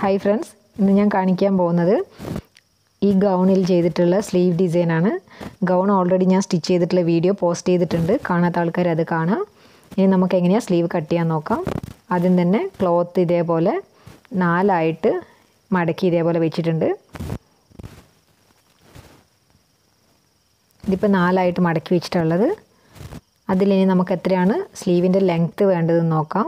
hi friends ഇന്ന് ഞാൻ കാണിക്കാൻ പോകുന്നത് ഈ ഗൗണിൽ ചെയ്തിട്ടുള്ള സ്ലീവ് ഡിസൈനാണ് ഗൗൺ ഓൾറെഡി ഞാൻ സ്റ്റിച്ച് ചെയ്തിട്ടുള്ള വീഡിയോ പോസ്റ്റ് ചെയ്തിട്ടുണ്ട് കാണാത്ത ആൾക്കാർ അത് കാണാം ഇനി നമുക്ക് എങ്ങനെയാണ് സ്ലീവ് കട്ട് ചെയ്യാൻ നോക്കാം ആദ്യം തന്നെ ക്ലോത്ത് ഇതേപോലെ നാലായിട്ട് മടക്കി ഇതേപോലെ വെച്ചിട്ടുണ്ട് ഇതിപ്പോൾ നാലായിട്ട് മടക്കി വെച്ചിട്ടുള്ളത് അതിലിനി നമുക്ക് എത്രയാണ് സ്ലീവിൻ്റെ ലെങ്ത്ത് വേണ്ടതെന്ന് നോക്കാം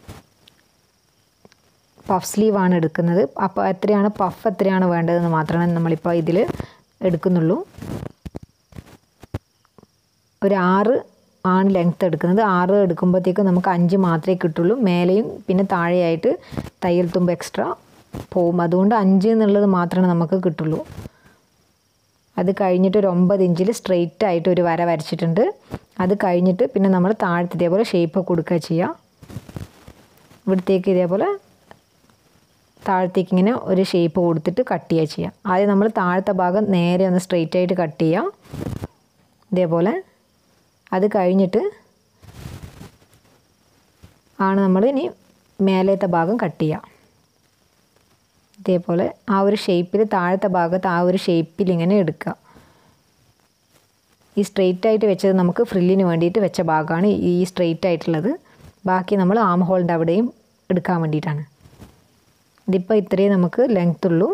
പഫ് സ്ലീവാണ് എടുക്കുന്നത് അപ്പോൾ എത്രയാണ് പഫ് എത്രയാണ് വേണ്ടതെന്ന് മാത്രമേ നമ്മളിപ്പോൾ ഇതിൽ എടുക്കുന്നുള്ളൂ ഒരു ആറ് ആണ് ലെങ്ത്ത് എടുക്കുന്നത് ആറ് എടുക്കുമ്പോഴത്തേക്ക് നമുക്ക് അഞ്ച് മാത്രമേ കിട്ടുള്ളൂ മേലെയും പിന്നെ താഴെയായിട്ട് തയ്യൽ തുമ്പ് എക്സ്ട്രാ പോവും അതുകൊണ്ട് അഞ്ച് എന്നുള്ളത് മാത്രമേ നമുക്ക് കിട്ടുള്ളൂ അത് കഴിഞ്ഞിട്ട് ഒരു ഒമ്പത് ഇഞ്ചിൽ സ്ട്രെയിറ്റ് ആയിട്ട് ഒരു വര വരച്ചിട്ടുണ്ട് അത് കഴിഞ്ഞിട്ട് പിന്നെ നമ്മൾ താഴത്ത് ഇതേപോലെ ഷേപ്പ് കൊടുക്കുക ചെയ്യുക ഇവിടത്തേക്ക് ഇതേപോലെ താഴത്തേക്ക് ഇങ്ങനെ ഒരു ഷേപ്പ് കൊടുത്തിട്ട് കട്ട് ചെയ്യുക ചെയ്യുക ആദ്യം നമ്മൾ താഴത്തെ ഭാഗം നേരെ ഒന്ന് സ്ട്രെയിറ്റ് ആയിട്ട് കട്ട് ചെയ്യുക ഇതേപോലെ അത് കഴിഞ്ഞിട്ട് ആണ് നമ്മൾ ഇനി മേലത്തെ ഭാഗം കട്ട് ചെയ്യുക ഇതേപോലെ ആ ഒരു ഷേപ്പിൽ താഴത്തെ ഭാഗത്ത് ആ ഒരു ഷേപ്പിൽ ഇങ്ങനെ എടുക്കുക ഈ സ്ട്രെയിറ്റ് ആയിട്ട് വെച്ചത് നമുക്ക് ഫ്രില്ലിന് വേണ്ടിയിട്ട് വെച്ച ഭാഗമാണ് ഈ സ്ട്രെയിറ്റ് ആയിട്ടുള്ളത് ബാക്കി നമ്മൾ ആം ഹോളിൻ്റെ അവിടെയും എടുക്കാൻ വേണ്ടിയിട്ടാണ് ഇതിപ്പോൾ ഇത്രയും നമുക്ക് ലെങ്ത് ഉള്ളൂ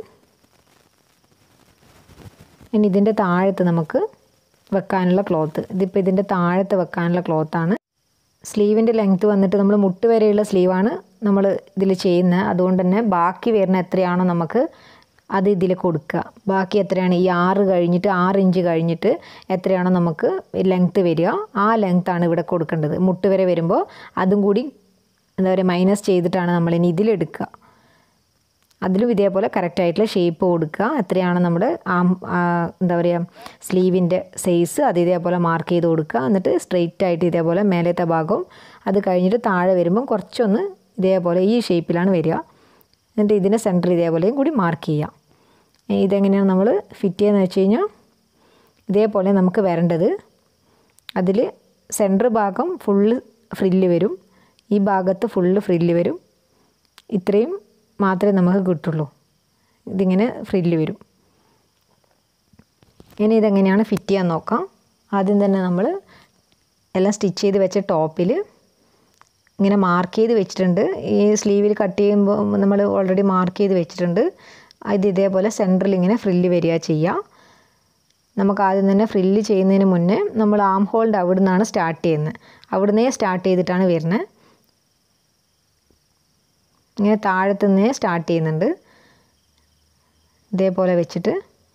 ഇനി ഇതിൻ്റെ താഴത്ത് നമുക്ക് വെക്കാനുള്ള ക്ലോത്ത് ഇതിപ്പോൾ ഇതിൻ്റെ താഴത്ത് വെക്കാനുള്ള ക്ലോത്താണ് സ്ലീവിൻ്റെ ലെങ്ത്ത് വന്നിട്ട് നമ്മൾ മുട്ട് വരെയുള്ള സ്ലീവാണ് നമ്മൾ ഇതിൽ ചെയ്യുന്നത് അതുകൊണ്ട് തന്നെ ബാക്കി വരുന്ന എത്രയാണോ നമുക്ക് അത് ഇതിൽ കൊടുക്കുക ബാക്കി എത്രയാണ് ഈ ആറ് കഴിഞ്ഞിട്ട് ആറ് ഇഞ്ച് കഴിഞ്ഞിട്ട് എത്രയാണോ നമുക്ക് ലെങ്ത്ത് വരിക ആ ലെങ്ത്താണ് ഇവിടെ കൊടുക്കേണ്ടത് മുട്ട് വരെ വരുമ്പോൾ അതും കൂടി എന്താ പറയുക മൈനസ് ചെയ്തിട്ടാണ് നമ്മളിനി ഇതിലെടുക്കുക അതിലും ഇതേപോലെ കറക്റ്റായിട്ടുള്ള ഷേപ്പ് കൊടുക്കുക എത്രയാണ് നമ്മൾ ആ എന്താ പറയുക സ്ലീവിൻ്റെ സൈസ് അത് ഇതേപോലെ മാർക്ക് ചെയ്ത് കൊടുക്കുക എന്നിട്ട് സ്ട്രെയിറ്റ് ആയിട്ട് ഇതേപോലെ മേലത്തെ ഭാഗവും അത് കഴിഞ്ഞിട്ട് താഴെ വരുമ്പം കുറച്ചൊന്ന് ഇതേപോലെ ഈ ഷേപ്പിലാണ് വരിക എന്നിട്ട് ഇതിൻ്റെ സെൻറ്റർ ഇതേപോലെയും കൂടി മാർക്ക് ചെയ്യുക ഇതെങ്ങനെയാണ് നമ്മൾ ഫിറ്റ് ചെയ്യുന്നത് വെച്ച് കഴിഞ്ഞാൽ ഇതേപോലെ നമുക്ക് വരേണ്ടത് അതിൽ സെൻറ്റർ ഭാഗം ഫുള്ള് ഫ്രില്ല് വരും ഈ ഭാഗത്ത് ഫുള്ള് ഫ്രില്ല് വരും ഇത്രയും മാത്രമേ നമുക്ക് കിട്ടുള്ളൂ ഇതിങ്ങനെ ഫ്രില്ല് വരും ഇനി ഇതെങ്ങനെയാണ് ഫിറ്റ് ചെയ്യാൻ നോക്കാം ആദ്യം തന്നെ നമ്മൾ എല്ലാം സ്റ്റിച്ച് ചെയ്ത് വെച്ച ടോപ്പിൽ ഇങ്ങനെ മാർക്ക് ചെയ്ത് വെച്ചിട്ടുണ്ട് ഈ സ്ലീവിൽ കട്ട് ചെയ്യുമ്പോൾ നമ്മൾ ഓൾറെഡി മാർക്ക് ചെയ്ത് വെച്ചിട്ടുണ്ട് ഇത് ഇതേപോലെ സെൻറ്ററിൽ ഇങ്ങനെ ഫ്രില്ല് വരിക ചെയ്യുക നമുക്ക് ആദ്യം തന്നെ ഫ്രില്ല് ചെയ്യുന്നതിന് മുന്നേ നമ്മൾ ആം ഹോളിൻ്റെ അവിടെ നിന്നാണ് സ്റ്റാർട്ട് ചെയ്യുന്നത് അവിടുന്നേ സ്റ്റാർട്ട് ചെയ്തിട്ടാണ് വരുന്നത് ഇങ്ങനെ താഴത്തു നിന്നേ സ്റ്റാർട്ട് ചെയ്യുന്നുണ്ട് ഇതേപോലെ വെച്ചിട്ട്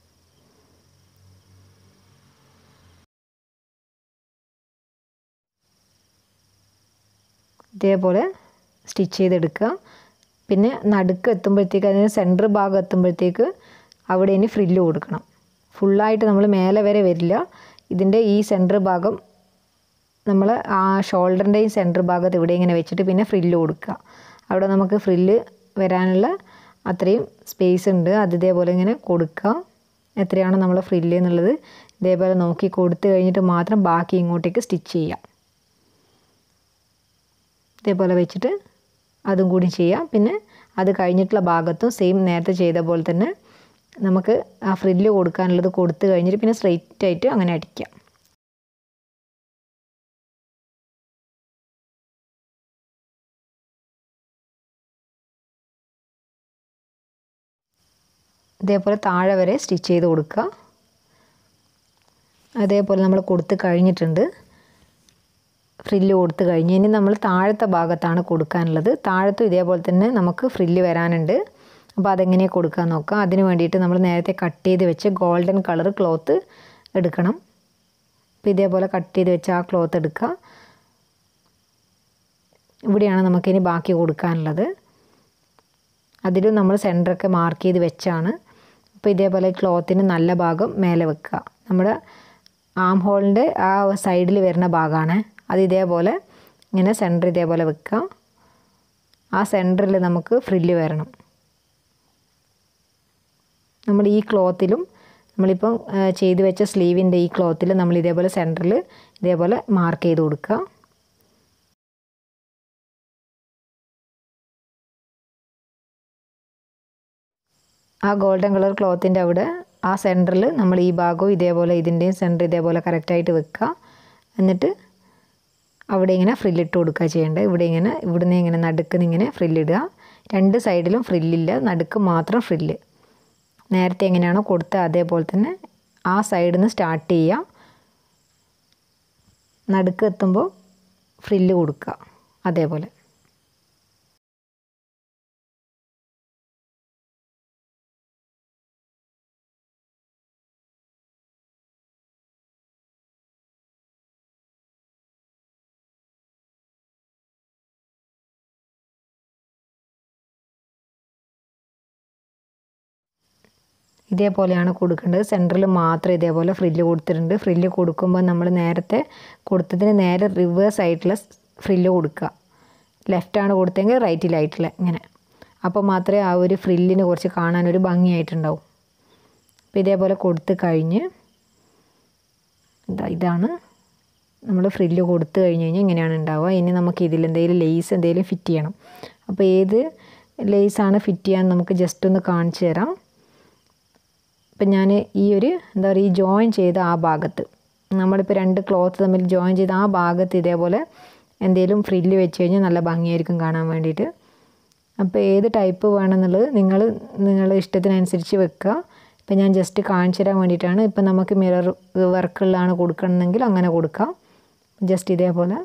ഇതേപോലെ സ്റ്റിച്ച് ചെയ്തെടുക്കുക പിന്നെ നടുക്ക് എത്തുമ്പോഴത്തേക്ക് അതിന് സെൻറ്റർ ഭാഗം എത്തുമ്പോഴത്തേക്ക് അവിടെ ഇനി ഫ്രില്ല് കൊടുക്കണം ഫുള്ളായിട്ട് നമ്മൾ മേലെ വരെ വരില്ല ഇതിൻ്റെ ഈ സെൻറ്റർ ഭാഗം നമ്മൾ ആ ഷോൾഡറിൻ്റെയും സെൻറ്റർ ഭാഗത്ത് ഇവിടെ ഇങ്ങനെ വെച്ചിട്ട് പിന്നെ ഫ്രില്ല് കൊടുക്കുക അവിടെ നമുക്ക് ഫ്രില്ല് വരാനുള്ള അത്രയും സ്പേസ് ഉണ്ട് അത് ഇതേപോലെ ഇങ്ങനെ കൊടുക്കുക എത്രയാണ് നമ്മൾ ഫ്രില്ല് എന്നുള്ളത് ഇതേപോലെ നോക്കി കൊടുത്തു കഴിഞ്ഞിട്ട് മാത്രം ബാക്കി ഇങ്ങോട്ടേക്ക് സ്റ്റിച്ച് ചെയ്യാം ഇതേപോലെ വെച്ചിട്ട് അതും കൂടി ചെയ്യാം പിന്നെ അത് കഴിഞ്ഞിട്ടുള്ള ഭാഗത്തും സെയിം നേരത്തെ ചെയ്ത പോലെ തന്നെ നമുക്ക് ആ ഫ്രില്ല് കൊടുക്കാനുള്ളത് കൊടുത്തു കഴിഞ്ഞിട്ട് പിന്നെ സ്ട്രെയിറ്റ് ആയിട്ട് അങ്ങനെ അടിക്കാം ഇതേപോലെ താഴെ വരെ സ്റ്റിച്ച് ചെയ്ത് കൊടുക്കുക അതേപോലെ നമ്മൾ കൊടുത്ത് കഴിഞ്ഞിട്ടുണ്ട് ഫ്രില്ല് കൊടുത്ത് കഴിഞ്ഞ് ഇനി നമ്മൾ താഴത്തെ ഭാഗത്താണ് കൊടുക്കാനുള്ളത് താഴത്തും ഇതേപോലെ തന്നെ നമുക്ക് ഫ്രില്ല് വരാനുണ്ട് അപ്പോൾ അതെങ്ങനെ കൊടുക്കാൻ നോക്കാം അതിന് വേണ്ടിയിട്ട് നമ്മൾ നേരത്തെ കട്ട് ചെയ്ത് വെച്ച് ഗോൾഡൻ കളർ ക്ലോത്ത് എടുക്കണം അപ്പോൾ ഇതേപോലെ കട്ട് ചെയ്ത് വെച്ച് ആ ക്ലോത്ത് എടുക്കുക ഇവിടെയാണ് നമുക്കിനി ബാക്കി കൊടുക്കാനുള്ളത് അതിലും നമ്മൾ സെൻറ്ററൊക്കെ മാർക്ക് ചെയ്ത് വെച്ചാണ് അപ്പോൾ ഇതേപോലെ ക്ലോത്തിന് നല്ല ഭാഗം മേലെ വെക്കുക നമ്മുടെ ആം ഹോളിൻ്റെ ആ സൈഡിൽ വരുന്ന ഭാഗമാണ് അത് ഇതേപോലെ ഇങ്ങനെ സെൻറ്റർ ഇതേപോലെ വെക്കുക ആ സെൻറ്ററിൽ നമുക്ക് ഫ്രില്ല് വരണം നമ്മൾ ഈ ക്ലോത്തിലും നമ്മളിപ്പം ചെയ്ത് വെച്ച സ്ലീവിൻ്റെ ഈ ക്ലോത്തിൽ നമ്മൾ ഇതേപോലെ സെൻറ്ററിൽ ഇതേപോലെ മാർക്ക് ചെയ്ത് കൊടുക്കുക ആ ഗോൾഡൻ കളർ ക്ലോത്തിൻ്റെ അവിടെ ആ സെൻറ്ററിൽ നമ്മൾ ഈ ഭാഗവും ഇതേപോലെ ഇതിൻ്റെയും സെൻറ്റർ ഇതേപോലെ കറക്റ്റായിട്ട് വെക്കുക എന്നിട്ട് അവിടെ ഇങ്ങനെ ഫ്രില്ലിട്ട് കൊടുക്കുക ചെയ്യേണ്ടത് ഇവിടെ ഇങ്ങനെ ഇവിടുന്ന് ഇങ്ങനെ നടുക്കുന്ന് ഇങ്ങനെ ഫ്രില്ലിടുക രണ്ട് സൈഡിലും ഫ്രില്ലില്ല നടുക്ക് മാത്രം ഫ്രില്ല് നേരത്തെ എങ്ങനെയാണോ കൊടുത്തത് അതേപോലെ തന്നെ ആ സൈഡിൽ നിന്ന് സ്റ്റാർട്ട് ചെയ്യുക നടുക്ക് എത്തുമ്പോൾ ഫ്രില്ല് കൊടുക്കുക അതേപോലെ ഇതേപോലെയാണ് കൊടുക്കേണ്ടത് സെൻറ്ററിൽ മാത്രം ഇതേപോലെ ഫ്രില്ല് കൊടുത്തിട്ടുണ്ട് ഫ്രില്ല് കൊടുക്കുമ്പോൾ നമ്മൾ നേരത്തെ കൊടുത്തതിന് നേരെ റിവേഴ്സ് ആയിട്ടുള്ള ഫ്രില്ല് കൊടുക്കുക ലെഫ്റ്റാണ് കൊടുത്തെങ്കിൽ റൈറ്റിലായിട്ടുള്ള ഇങ്ങനെ അപ്പോൾ മാത്രമേ ആ ഒരു ഫ്രില്ലിന് കുറച്ച് കാണാനൊരു ഭംഗിയായിട്ടുണ്ടാവും അപ്പോൾ ഇതേപോലെ കൊടുത്ത് കഴിഞ്ഞ് ഇതാ ഇതാണ് നമ്മൾ ഫ്രില്ല് കൊടുത്തു കഴിഞ്ഞ് കഴിഞ്ഞാൽ ഇങ്ങനെയാണ് ഉണ്ടാവുക ഇനി നമുക്ക് ഇതിൽ എന്തെങ്കിലും ലേസ് എന്തെങ്കിലും ഫിറ്റ് ചെയ്യണം അപ്പോൾ ഏത് ലേസാണ് ഫിറ്റ് ചെയ്യാൻ നമുക്ക് ജസ്റ്റ് ഒന്ന് കാണിച്ചു തരാം ഇപ്പം ഞാൻ ഈ ഒരു എന്താ പറയുക ഈ ജോയിൻ ചെയ്ത ആ ഭാഗത്ത് നമ്മളിപ്പോൾ രണ്ട് ക്ലോത്ത് തമ്മിൽ ജോയിൻ ചെയ്ത ആ ഭാഗത്ത് ഇതേപോലെ എന്തെങ്കിലും ഫ്രില്ല് വെച്ച് കഴിഞ്ഞാൽ നല്ല ഭംഗിയായിരിക്കും കാണാൻ വേണ്ടിയിട്ട് അപ്പോൾ ഏത് ടൈപ്പ് വേണമെന്നുള്ളത് നിങ്ങൾ നിങ്ങളുടെ ഇഷ്ടത്തിനനുസരിച്ച് വെക്കുക ഇപ്പം ഞാൻ ജസ്റ്റ് കാണിച്ചു തരാൻ വേണ്ടിയിട്ടാണ് ഇപ്പം നമുക്ക് മിറർ വർക്കുള്ളതാണ് കൊടുക്കണമെങ്കിൽ അങ്ങനെ കൊടുക്കാം ജസ്റ്റ് ഇതേപോലെ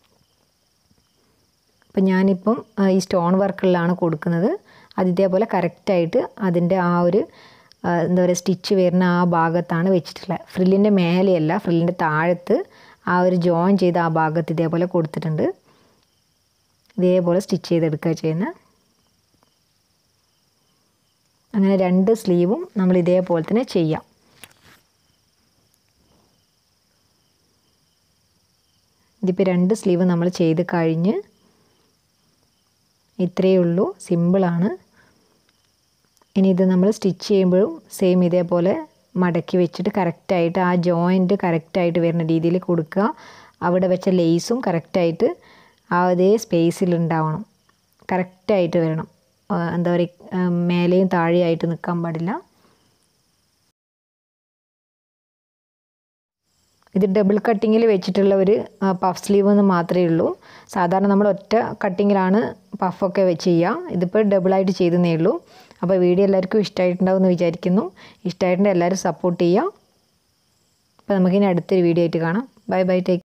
അപ്പം ഞാനിപ്പം ഈ സ്റ്റോൺ വർക്കുള്ളതാണ് കൊടുക്കുന്നത് അത് ഇതേപോലെ കറക്റ്റായിട്ട് അതിൻ്റെ ആ ഒരു എന്താ പറയുക സ്റ്റിച്ച് വരുന്ന ആ ഭാഗത്താണ് വെച്ചിട്ടുള്ളത് ഫ്രില്ലിൻ്റെ മേലെയല്ല ഫ്രില്ലിൻ്റെ താഴത്ത് ആ ഒരു ജോയിൻ ചെയ്ത ആ ഭാഗത്ത് ഇതേപോലെ കൊടുത്തിട്ടുണ്ട് ഇതേപോലെ സ്റ്റിച്ച് ചെയ്തെടുക്കുക ചെയ്യുന്നത് അങ്ങനെ രണ്ട് സ്ലീവും നമ്മൾ ഇതേപോലെ തന്നെ ചെയ്യാം ഇതിപ്പോൾ രണ്ട് സ്ലീവ് നമ്മൾ ചെയ്ത് കഴിഞ്ഞ് ഇത്രയേ ഉള്ളൂ സിമ്പിളാണ് ഇനി ഇത് നമ്മൾ സ്റ്റിച്ച് ചെയ്യുമ്പോഴും സെയിം ഇതേപോലെ മടക്കി വെച്ചിട്ട് കറക്റ്റായിട്ട് ആ ജോയിൻറ്റ് കറക്റ്റായിട്ട് വരുന്ന രീതിയിൽ കൊടുക്കുക അവിടെ വെച്ച ലേസും കറക്റ്റായിട്ട് ആ അതേ സ്പേസിൽ ഉണ്ടാവണം കറക്റ്റായിട്ട് വരണം എന്താ പറയുക മേലെയും താഴെയായിട്ട് നിൽക്കാൻ പാടില്ല ഇത് ഡബിൾ കട്ടിങ്ങിൽ വെച്ചിട്ടുള്ള ഒരു പഫ് സ്ലീവ് എന്ന് മാത്രമേ ഉള്ളൂ സാധാരണ നമ്മൾ ഒറ്റ കട്ടിങ്ങിലാണ് പഫൊക്കെ വെച്ച് ചെയ്യുക ഇതിപ്പോൾ ഡബിളായിട്ട് ചെയ്തതേ ഉള്ളൂ അപ്പോൾ വീഡിയോ എല്ലാവർക്കും ഇഷ്ടമായിട്ടുണ്ടാവും എന്ന് വിചാരിക്കുന്നു ഇഷ്ടമായിട്ടുണ്ടെങ്കിൽ എല്ലാവരും സപ്പോർട്ട് ചെയ്യുക അപ്പോൾ നമുക്കിനി അടുത്തൊരു വീഡിയോ ആയിട്ട് കാണാം ബൈ ബൈ ടേക്ക്